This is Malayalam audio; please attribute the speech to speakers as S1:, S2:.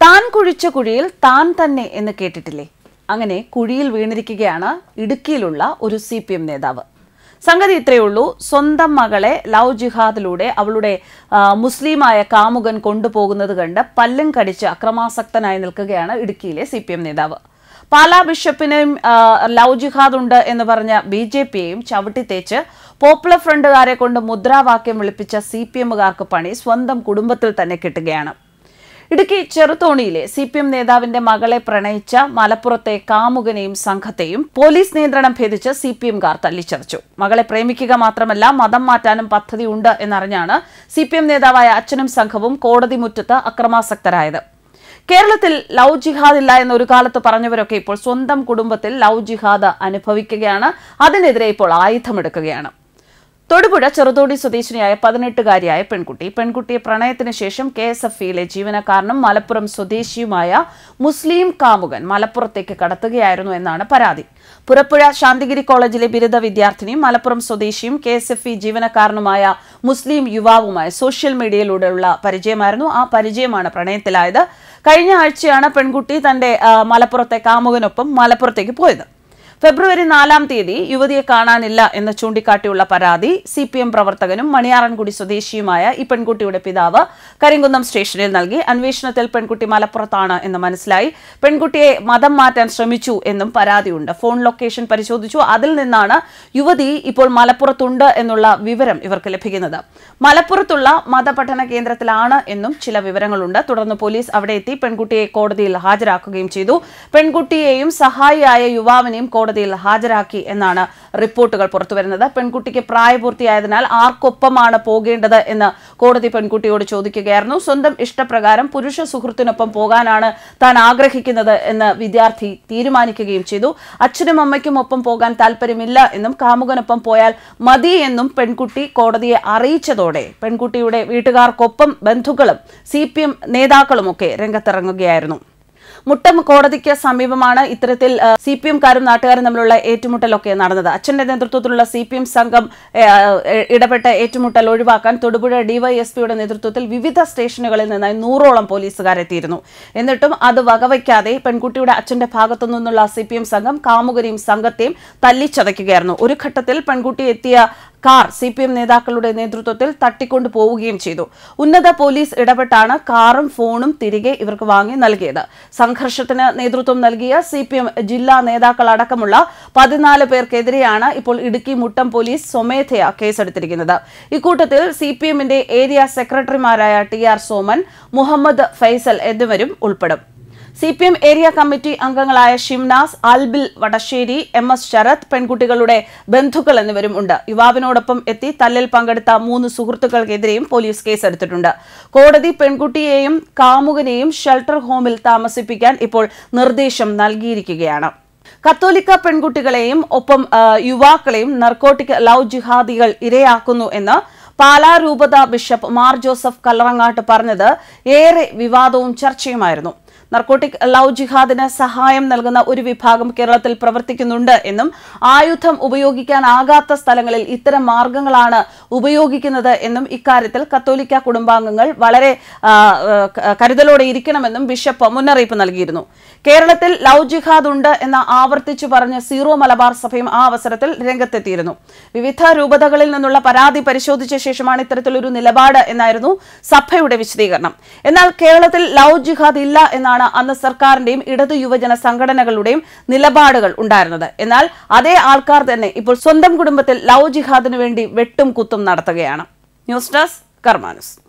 S1: താൻ കുഴിച്ച കുഴിയിൽ താൻ തന്നെ എന്ന് കേട്ടിട്ടില്ലേ അങ്ങനെ കുഴിയിൽ വീണിരിക്കുകയാണ് ഇടുക്കിയിലുള്ള ഒരു സി പി എം നേതാവ് സംഗതി ഇത്രയേ ഉള്ളൂ സ്വന്തം മകളെ ലവ് ജിഹാദിലൂടെ അവളുടെ ആ, മുസ്ലിമായ കാമുകൻ കൊണ്ടുപോകുന്നത് കണ്ട് പല്ലും കടിച്ച് അക്രമാസക്തനായി നിൽക്കുകയാണ് ഇടുക്കിയിലെ സി പി എം നേതാവ് പാലാ ബിഷപ്പിനെയും ആ, ലവ് ജിഹാദ് ഉണ്ട് എന്ന് പറഞ്ഞ ബി ജെ പിയെയും ചവിട്ടിത്തേച്ച് പോപ്പുലർ ഫ്രണ്ടുകാരെ കൊണ്ട് മുദ്രാവാക്യം വിളിപ്പിച്ച സി പി എമ്മുകാർക്ക് പണി സ്വന്തം കുടുംബത്തിൽ തന്നെ കിട്ടുകയാണ് ഇടുക്കി ചെറുതോണിയിലെ സി പി എം നേതാവിന്റെ മകളെ പ്രണയിച്ച മലപ്പുറത്തെ കാമുകനെയും സംഘത്തെയും പോലീസ് നിയന്ത്രണം ഭേദിച്ച് സി പി എംകാർ തല്ലിച്ചതച്ചു മകളെ പ്രേമിക്കുക മാത്രമല്ല മതം മാറ്റാനും പദ്ധതിയുണ്ട് എന്നറിഞ്ഞാണ് സി പി എം നേതാവായ അച്ഛനും സംഘവും കോടതി മുറ്റത്ത് അക്രമാസക്തരായത് കേരളത്തിൽ ലവ് ജിഹാദ് ഇല്ല എന്ന് ഒരു കാലത്ത് പറഞ്ഞവരൊക്കെ ഇപ്പോൾ സ്വന്തം കുടുംബത്തിൽ ലവ് ജിഹാദ് അനുഭവിക്കുകയാണ് അതിനെതിരെ ഇപ്പോൾ ആയുധമെടുക്കുകയാണ് തൊടുപുഴ ചെറുതോടി സ്വദേശിനിയായ പതിനെട്ടുകാരിയായ പെൺകുട്ടി പെൺകുട്ടിയെ പ്രണയത്തിന് ശേഷം കെ എസ് എഫ് ഇയിലെ ജീവനക്കാരനും മലപ്പുറം സ്വദേശിയുമായ മുസ്ലിം കാമുകൻ മലപ്പുറത്തേക്ക് കടത്തുകയായിരുന്നു എന്നാണ് പരാതി പുറപ്പുഴ ശാന്തിഗിരി കോളേജിലെ ബിരുദ വിദ്യാർത്ഥിനിയും മലപ്പുറം സ്വദേശിയും കെ എസ് എഫ് ഇ ജീവനക്കാരനുമായ മുസ്ലിം യുവാവുമായി സോഷ്യൽ മീഡിയയിലൂടെയുള്ള പരിചയമായിരുന്നു ആ പരിചയമാണ് പ്രണയത്തിലായത് കഴിഞ്ഞ ആഴ്ചയാണ് പെൺകുട്ടി തന്റെ ആ, മലപ്പുറത്തെ കാമുകനൊപ്പം മലപ്പുറത്തേക്ക് പോയത് ഫെബ്രുവരി നാലാം തീയതി യുവതിയെ കാണാനില്ല എന്ന് ചൂണ്ടിക്കാട്ടിയുള്ള പരാതി സി പി എം പ്രവർത്തകനും മണിയാറൻകുടി സ്വദേശിയുമായ ഈ പെൺകുട്ടിയുടെ പിതാവ് കരിങ്കുന്നം സ്റ്റേഷനിൽ നൽകി അന്വേഷണത്തിൽ പെൺകുട്ടി മലപ്പുറത്താണ് എന്ന് മനസ്സിലായി പെൺകുട്ടിയെ മതം മാറ്റാൻ ശ്രമിച്ചു എന്നും പരാതിയുണ്ട് ഫോൺ ലൊക്കേഷൻ പരിശോധിച്ചു അതിൽ നിന്നാണ് യുവതി ഇപ്പോൾ മലപ്പുറത്തുണ്ട് എന്നുള്ള വിവരം ഇവർക്ക് ലഭിക്കുന്നത് മലപ്പുറത്തുള്ള മതപഠന കേന്ദ്രത്തിലാണ് എന്നും ചില വിവരങ്ങളുണ്ട് തുടർന്ന് പോലീസ് അവിടെ എത്തി പെൺകുട്ടിയെ കോടതിയിൽ ഹാജരാക്കുകയും ചെയ്തു പെൺകുട്ടിയെയും സഹായിയായ യുവാവിനെയും കോടതിയിൽ ഹാജരാക്കി എന്നാണ് റിപ്പോർട്ടുകൾ പുറത്തുവരുന്നത് പെൺകുട്ടിക്ക് പ്രായപൂർത്തിയായതിനാൽ ആർക്കൊപ്പമാണ് പോകേണ്ടത് എന്ന് കോടതി പെൺകുട്ടിയോട് ചോദിക്കുകയായിരുന്നു സ്വന്തം ഇഷ്ടപ്രകാരം പുരുഷ സുഹൃത്തിനൊപ്പം പോകാനാണ് താൻ ആഗ്രഹിക്കുന്നത് എന്ന് വിദ്യാർത്ഥി തീരുമാനിക്കുകയും ചെയ്തു അച്ഛനും അമ്മയ്ക്കും ഒപ്പം പോകാൻ താല്പര്യമില്ല എന്നും കാമുകനൊപ്പം പോയാൽ മതി എന്നും പെൺകുട്ടി കോടതിയെ അറിയിച്ചതോടെ പെൺകുട്ടിയുടെ വീട്ടുകാർക്കൊപ്പം ബന്ധുക്കളും സി പി എം നേതാക്കളുമൊക്കെ രംഗത്തിറങ്ങുകയായിരുന്നു മുട്ടം കോടതിക്ക് സമീപമാണ് ഇത്തരത്തിൽ സി പി എംകാരും നാട്ടുകാരും തമ്മിലുള്ള ഏറ്റുമുട്ടലൊക്കെ നടന്നത് അച്ഛന്റെ നേതൃത്വത്തിലുള്ള സി പി എം സംഘം ഏ, ഏ, ഇടപെട്ട ഏറ്റുമുട്ടൽ ഒഴിവാക്കാൻ തൊടുപുഴ ഡിവൈഎസ്പിയുടെ നേതൃത്വത്തിൽ വിവിധ സ്റ്റേഷനുകളിൽ നിന്നായി നൂറോളം പോലീസുകാരെത്തിയിരുന്നു എന്നിട്ടും അത് വകവയ്ക്കാതെ പെൺകുട്ടിയുടെ അച്ഛന്റെ ഭാഗത്തു നിന്നുള്ള സി പി എം സംഘം കാമുകരെയും സംഘത്തെയും തല്ലിച്ചതയ്ക്കുകയായിരുന്നു ഒരു ഘട്ടത്തിൽ പെൺകുട്ടി എത്തിയ കാർ സി പി എം നേതാക്കളുടെ നേതൃത്വത്തിൽ തട്ടിക്കൊണ്ടു പോവുകയും ചെയ്തു ഉന്നത പോലീസ് ഇടപെട്ടാണ് കാറും ഫോണും തിരികെ ഇവർക്ക് വാങ്ങി നൽകിയത് സംഘർഷത്തിന് നേതൃത്വം നൽകിയ സി പി എം ജില്ലാ നേതാക്കളടക്കമുള്ള പതിനാല് പേർക്കെതിരെയാണ് ഇപ്പോൾ ഇടുക്കി മുട്ടം പോലീസ് സ്വമേധയാ കേസെടുത്തിരിക്കുന്നത് ഇക്കൂട്ടത്തിൽ സി പി എമ്മിന്റെ ഏരിയ സെക്രട്ടറിമാരായ ടി ആർ സോമൻ മുഹമ്മദ് ഫൈസൽ എന്നിവരും ഉൾപ്പെടും C P M area committee അംഗങ്ങളായ ഷിംനാസ് ആൽബിൽ വടശ്ശേരി എം എസ് ശരത് പെൺകുട്ടികളുടെ ബന്ധുക്കൾ എന്നിവരും ഉണ്ട് യുവാവിനോടൊപ്പം എത്തി തല്ലിൽ പങ്കെടുത്ത മൂന്ന് സുഹൃത്തുക്കൾക്കെതിരെയും പോലീസ് കേസെടുത്തിട്ടുണ്ട് കോടതി പെൺകുട്ടിയെയും കാമുകനെയും ഷെൽട്ടർ ഹോമിൽ താമസിപ്പിക്കാൻ ഇപ്പോൾ നിർദ്ദേശം നൽകിയിരിക്കുകയാണ് കത്തോലിക്ക പെൺകുട്ടികളെയും ഒപ്പം ആ, യുവാക്കളെയും നർക്കോട്ടിക് ലവ് ജിഹാദികൾ ഇരയാക്കുന്നു എന്ന് പാലാ രൂപത ബിഷപ്പ് മാർ ജോസഫ് കല്ലറങ്ങാട്ട് പറഞ്ഞത് ഏറെ വിവാദവും ചർച്ചയുമായിരുന്നു നർക്കോട്ടിക് ലവ് ജിഹാദിന് സഹായം നൽകുന്ന ഒരു വിഭാഗം കേരളത്തിൽ പ്രവർത്തിക്കുന്നുണ്ട് എന്നും ആയുധം ഉപയോഗിക്കാനാകാത്ത സ്ഥലങ്ങളിൽ ഇത്തരം മാർഗങ്ങളാണ് ഉപയോഗിക്കുന്നത് എന്നും ഇക്കാര്യത്തിൽ കത്തോലിക്ക കുടുംബാംഗങ്ങൾ വളരെ ആ, ആ, ക- കരുതലോടെ ഇരിക്കണമെന്നും ബിഷപ്പ് മുന്നറിയിപ്പ് നൽകിയിരുന്നു കേരളത്തിൽ ലവ് ജിഹാദ് ഉണ്ട് എന്ന് ആവർത്തിച്ചു പറഞ്ഞ് സീറോ മലബാർ സഭയും ആ അവസരത്തിൽ രംഗത്തെത്തിയിരുന്നു വിവിധ രൂപതകളിൽ നിന്നുള്ള പരാതി പരിശോധിച്ച ശേഷമാണ് ഇത്തരത്തിലൊരു നിലപാട് എന്നായിരുന്നു സഭയുടെ വിശദീകരണം എന്നാൽ കേരളത്തിൽ ലവ് ജിഹാദ് ഇല്ല എന്നാണ് അന്ന് സർക്കാരിന്റെയും ഇടതു യുവജന സംഘടനകളുടെയും നിലപാടുകൾ ഉണ്ടായിരുന്നത് എന്നാൽ അതേ ആൾക്കാർ തന്നെ ഇപ്പോൾ സ്വന്തം കുടുംബത്തിൽ ലവ് ജിഹാദിനു വേണ്ടി വെട്ടും കുത്തും നടത്തുകയാണ് ന്യൂസ് ഡെസ്ക് കർമാനുസ്